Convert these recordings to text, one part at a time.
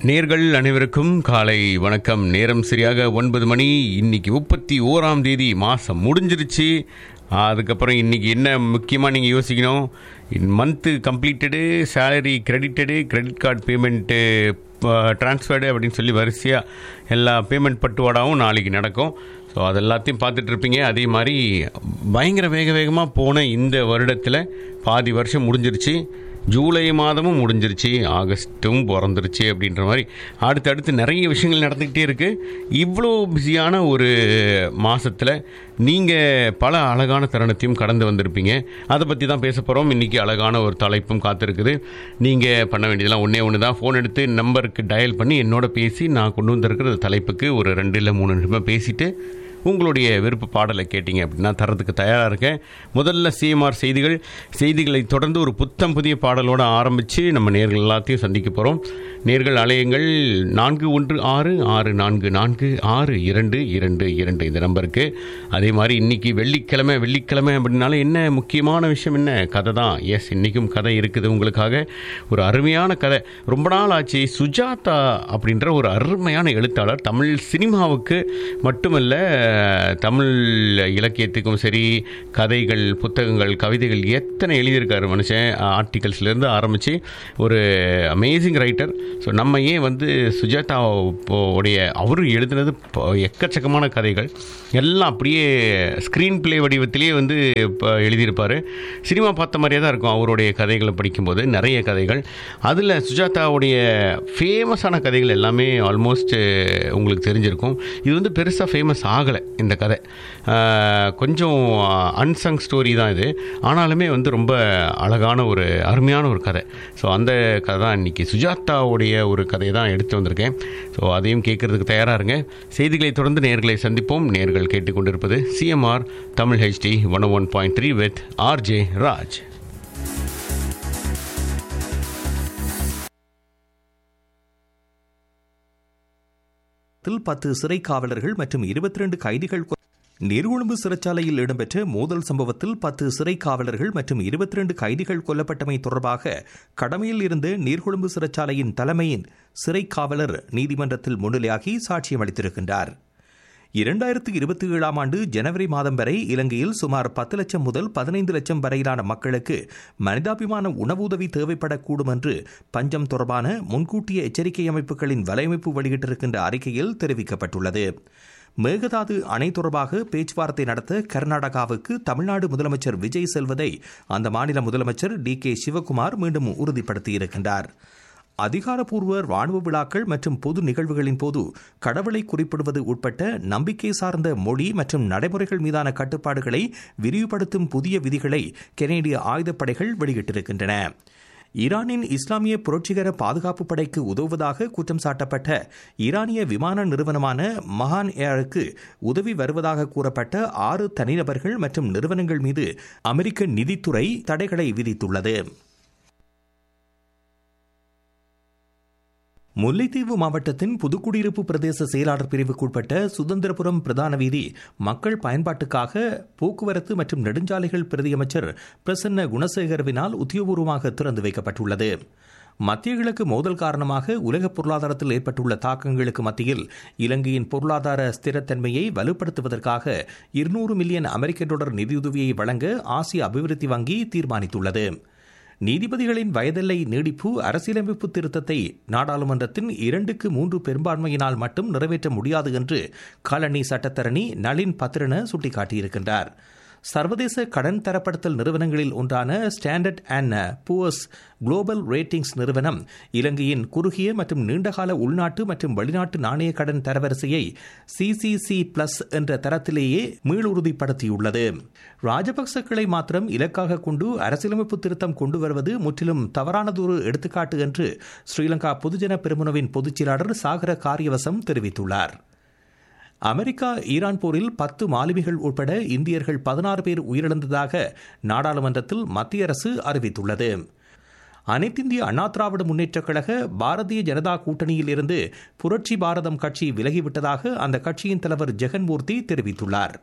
நேர்கள் அனைவருக்கும் காலை வணக்கம் நேரம் சரியாக ஒன்பது மணி இன்னைக்கு முப்பத்தி ஓராம் தேதி மாதம் முடிஞ்சிருச்சு அதுக்கப்புறம் இன்னைக்கு என்ன முக்கியமாக நீங்கள் யோசிக்கணும் month completed salary credited credit card payment transferred அப்படின்னு சொல்லி வரிசையாக எல்லா பேமெண்ட் பட்டுவாடாவும் நாளைக்கு நடக்கும் ஸோ அது எல்லாத்தையும் பார்த்துட்டு இருப்பீங்க அதே மாதிரி பயங்கர வேக வேகமாக போன இந்த வருடத்தில் பாதி வருஷம் முடிஞ்சிருச்சு ஜூலை மாதமும் முடிஞ்சிருச்சு ஆகஸ்ட்டும் பிறந்துருச்சு அப்படின்ற மாதிரி அடுத்தடுத்து நிறைய விஷயங்கள் நடந்துக்கிட்டே இருக்குது இவ்வளோ பிஸியான ஒரு மாதத்தில் நீங்கள் பல அழகான தருணத்தையும் கடந்து வந்திருப்பீங்க அதை பற்றி தான் பேச போகிறோம் இன்றைக்கி அழகான ஒரு தலைப்பும் காத்திருக்குது நீங்கள் பண்ண வேண்டியதெல்லாம் ஒன்றே ஒன்று தான் ஃபோன் எடுத்து நம்பருக்கு டயல் பண்ணி என்னோட பேசி நான் கொண்டு வந்திருக்கிற தலைப்புக்கு ஒரு ரெண்டு இல்லை மூணு நிமிஷம் பேசிவிட்டு உங்களுடைய விருப்ப பாடலை கேட்டீங்க அப்படின்னா தரத்துக்கு தயாராக இருக்கேன் முதல்ல சிஎம்ஆர் செய்திகள் செய்திகளை தொடர்ந்து ஒரு புத்தம் புதிய பாடலோடு ஆரம்பித்து நம்ம நேர்கள் எல்லாத்தையும் சந்திக்க போகிறோம் நேர்கள் அலையங்கள் நான்கு ஒன்று ஆறு ஆறு நான்கு நான்கு ஆறு இரண்டு இரண்டு இரண்டு இந்த நம்பருக்கு அதே மாதிரி இன்றைக்கி வெள்ளிக்கிழமை வெள்ளிக்கிழமை அப்படின்னால என்ன முக்கியமான விஷயம் என்ன கதை தான் எஸ் இன்றைக்கும் கதை இருக்குது உங்களுக்காக ஒரு அருமையான கதை ரொம்ப நாள் ஆச்சு சுஜாதா அப்படின்ற ஒரு அருமையான எழுத்தாளர் தமிழ் சினிமாவுக்கு மட்டுமல்ல தமிழ் இலக்கியத்துக்கும் சரி கதைகள் புத்தகங்கள் கவிதைகள் எத்தனை எழுதியிருக்காரு மனுஷன் ஆர்டிகல்ஸ்லேருந்து ஆரம்பித்து ஒரு அமேசிங் ரைட்டர் ஸோ நம்ம ஏன் வந்து சுஜாதா உடைய அவர் எழுதுனது எக்கச்சக்கமான கதைகள் எல்லாம் அப்படியே ஸ்க்ரீன் பிளே வடிவத்திலேயே வந்து இப்போ எழுதியிருப்பார் சினிமா பார்த்த மாதிரியே தான் இருக்கும் அவருடைய கதைகளை படிக்கும்போது நிறைய கதைகள் அதில் சுஜாதாவுடைய ஃபேமஸான கதைகள் எல்லாமே ஆல்மோஸ்ட் உங்களுக்கு தெரிஞ்சிருக்கும் இது வந்து பெருசாக ஃபேமஸ் ஆகலை இந்த கதை கொஞ்சம் அன்சங் ஸ்டோரி தான் இது ஆனாலுமே வந்து ரொம்ப அழகான ஒரு அருமையான ஒரு கதை ஸோ அந்த கதை தான் இன்றைக்கி சுஜாதாவுடைய ஒரு கதையை தான் எடுத்து வந்திருக்கேன் ஸோ அதையும் கேட்குறதுக்கு தயாராக இருங்க செய்திகளை தொடர்ந்து நேர்களை சந்திப்போம் நேர்கள் கேட்டுக்கொண்டிருப்பது CMR Tamil HD one one point three with RJ Raj பத்து சிறை காவலர்கள் மற்றும் இருபத்தி ரெண்டு கைதிகள் நீர்கொழும்பு சிறைச்சாலையில் இடம்பெற்ற மோதல் சம்பவத்தில் பத்து சிறை காவலர்கள் மற்றும் இருபத்தி ரெண்டு கைதிகள் கொல்லப்பட்டமை தொடர்பாக கடமையில் இருந்த நீர்கொழும்பு சிறைச்சாலையின் தலைமையின் சிறை காவலர் நீதிமன்றத்தில் முன்னிலையாகி சாட்சியம் அளித்திருக்கின்றார் இரண்டாயிரத்து இருபத்தி ஏழாம் ஆண்டு ஜனவரி மாதம் வரை இலங்கையில் சுமார் பத்து லட்சம் முதல் பதினைந்து லட்சம் வரையிலான மக்களுக்கு மனிதாபிமான உணவு உதவி தேவைப்படக்கூடும் என்று பஞ்சம் தொடர்பான முன்கூட்டிய எச்சரிக்கை அமைப்புகளின் வலையமைப்பு வெளியிட்டிருக்கின்ற அறிக்கையில் தெரிவிக்கப்பட்டுள்ளது மேகதாது அணை தொடர்பாக பேச்சுவார்த்தை நடத்த கர்நாடகாவுக்கு தமிழ்நாடு முதலமைச்சர் விஜய் செல்வதை அந்த மாநில முதலமைச்சர் டி கே சிவகுமார் மீண்டும் உறுதிப்படுத்தியிருக்கின்றார் அதிகாரப்பூர்வ ராணுவ விழாக்கள் மற்றும் பொது நிகழ்வுகளின் போது கடவுளை குறிப்பிடுவது உட்பட்ட நம்பிக்கை சார்ந்த மொழி மற்றும் நடைமுறைகள் மீதான கட்டுப்பாடுகளை விரிவுபடுத்தும் புதிய விதிகளை கெனேடிய ஆயுதப்படைகள் வெளியிட்டிருக்கின்றன ஈரானின் இஸ்லாமிய புரட்சிகர பாதுகாப்பு படைக்கு உதவுவதாக குற்றம் சாட்டப்பட்ட ஈரானிய விமான நிறுவனமான மகான் ஏருக்கு உதவி வருவதாக கூறப்பட்ட ஆறு தனிநபர்கள் மற்றும் நிறுவனங்கள் மீது அமெரிக்க நிதித்துறை தடைகளை விதித்துள்ளது முல்லைத்தீவு மாவட்டத்தின் புதுக்குடியிருப்பு பிரதேச செயலாளர் பிரிவுக்குட்பட்ட சுதந்திரபுரம் பிரதான வீதி மக்கள் பயன்பாட்டுக்காக போக்குவரத்து மற்றும் நெடுஞ்சாலைகள் பிரதியமைச்சர் பிரசன்ன குணசேகரவினால் உத்தியோகபூர்வமாக திறந்து வைக்கப்பட்டுள்ளது மத்திய கிழக்கு மோதல் காரணமாக உலக பொருளாதாரத்தில் ஏற்பட்டுள்ள தாக்கங்களுக்கு மத்தியில் இலங்கையின் பொருளாதார ஸ்திரத்தன்மையை வலுப்படுத்துவதற்காக இருநூறு மில்லியன் அமெரிக்க டாலர் நிதியுதவியை வழங்க ஆசிய அபிவிருத்தி வங்கி தீர்மானித்துள்ளது நீதிபதிகளின் வயதெல்லை நீடிப்பு அரசியலமைப்பு திருத்தத்தை நாடாளுமன்றத்தின் இரண்டுக்கு மூன்று பெரும்பான்மையினால் மட்டும் நிறைவேற்ற முடியாது என்று காலனி சட்டத்தரணி நளின் பத்ரன சுட்டிக்காட்டியிருக்கின்றார் சர்வதேச கடன் தரப்படுத்தல் நிறுவனங்களில் ஒன்றான Standard and Poor's Global Ratings நிறுவனம் இலங்கையின் குறுகிய மற்றும் நீண்டகால உள்நாட்டு மற்றும் வெளிநாட்டு நாணய கடன் தரவரிசையை சிசிசி பிளஸ் என்ற தரத்திலேயே மீளுறுதிப்படுத்தியுள்ளது ராஜபக்சக்களை மாத்திரம் இலக்காக கொண்டு அரசியலமைப்பு திருத்தம் கொண்டு வருவது முற்றிலும் தவறானதொரு எடுத்துக்காட்டு என்று ஸ்ரீலங்கா பொதுஜன பெருமுனவின் பொதுச்செயலாளர் சாகர காரியவசம் தெரிவித்துள்ளார் அமெரிக்கா ஈரான் போரில் பத்து மாலுமிகள் உட்பட இந்தியர்கள் பதினாறு பேர் உயிரிழந்ததாக நாடாளுமன்றத்தில் மத்திய அரசு அறிவித்துள்ளது அனைத்திந்திய அண்ணா திராவிட முன்னேற்றக் கழக பாரதிய ஜனதா கூட்டணியில் இருந்து புரட்சி பாரதம் கட்சி விலகிவிட்டதாக அந்த கட்சியின் தலைவர் ஜெகன்மூர்த்தி தெரிவித்துள்ளார்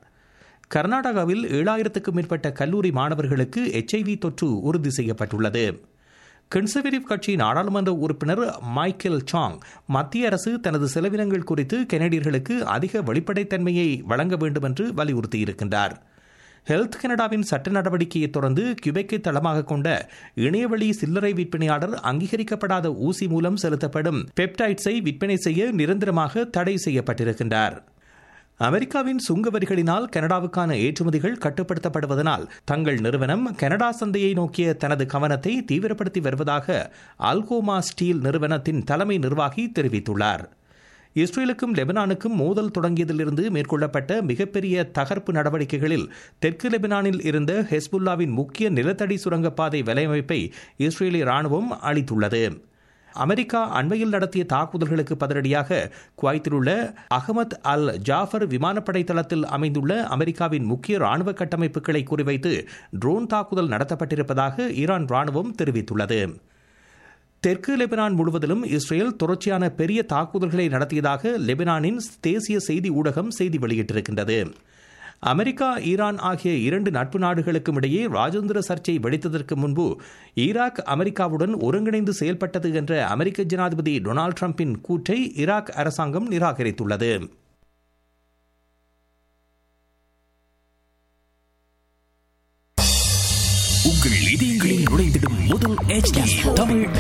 கர்நாடகாவில் ஏழாயிரத்துக்கும் மேற்பட்ட கல்லூரி மாணவர்களுக்கு எச்ஐவி தொற்று உறுதி செய்யப்பட்டுள்ளது கன்சர்வேட்டிவ் கட்சி நாடாளுமன்ற உறுப்பினர் மைக்கேல் சாங் மத்திய அரசு தனது செலவினங்கள் குறித்து கெனடியர்களுக்கு அதிக வெளிப்படைத்தன்மையை வழங்க வேண்டும் என்று வலியுறுத்தியிருக்கின்றார் ஹெல்த் கனடாவின் சட்ட நடவடிக்கையை தொடர்ந்து கியூபெக்கை தளமாக கொண்ட இணையவழி சில்லறை விற்பனையாளர் அங்கீகரிக்கப்படாத ஊசி மூலம் செலுத்தப்படும் பெப்டைட்ஸை விற்பனை செய்ய நிரந்தரமாக தடை செய்யப்பட்டிருக்கின்றார் அமெரிக்காவின் சுங்க வரிகளினால் கனடாவுக்கான ஏற்றுமதிகள் கட்டுப்படுத்தப்படுவதனால் தங்கள் நிறுவனம் கனடா சந்தையை நோக்கிய தனது கவனத்தை தீவிரப்படுத்தி வருவதாக அல்கோமா ஸ்டீல் நிறுவனத்தின் தலைமை நிர்வாகி தெரிவித்துள்ளார் இஸ்ரேலுக்கும் லெபனானுக்கும் மோதல் தொடங்கியதிலிருந்து மேற்கொள்ளப்பட்ட மிகப்பெரிய தகர்ப்பு நடவடிக்கைகளில் தெற்கு லெபனானில் இருந்த ஹெஸ்புல்லாவின் முக்கிய நிலத்தடி சுரங்கப்பாதை வலையமைப்பை இஸ்ரேலிய ராணுவம் அளித்துள்ளது அமெரிக்கா அண்மையில் நடத்திய தாக்குதல்களுக்கு பதிலடியாக குவைத்தில் உள்ள அகமத் அல் ஜாஃபர் விமானப்படை தளத்தில் அமைந்துள்ள அமெரிக்காவின் முக்கிய ராணுவ கட்டமைப்புகளை குறிவைத்து ட்ரோன் தாக்குதல் நடத்தப்பட்டிருப்பதாக ஈரான் ராணுவம் தெரிவித்துள்ளது தெற்கு லெபனான் முழுவதிலும் இஸ்ரேல் தொடர்ச்சியான பெரிய தாக்குதல்களை நடத்தியதாக லெபனானின் தேசிய செய்தி ஊடகம் செய்தி வெளியிட்டிருக்கின்றது அமெரிக்கா ஈரான் ஆகிய இரண்டு நட்பு நாடுகளுக்கும் இடையே ராஜேந்திர சர்ச்சை வெடித்ததற்கு முன்பு ஈராக் அமெரிக்காவுடன் ஒருங்கிணைந்து செயல்பட்டது என்ற அமெரிக்க ஜனாதிபதி டொனால்டு டிரம்பின் கூற்றை ஈராக் அரசாங்கம் நிராகரித்துள்ளது உங்கள் இதயங்களில் நுழைந்திடும் முதல் HD தமிழ்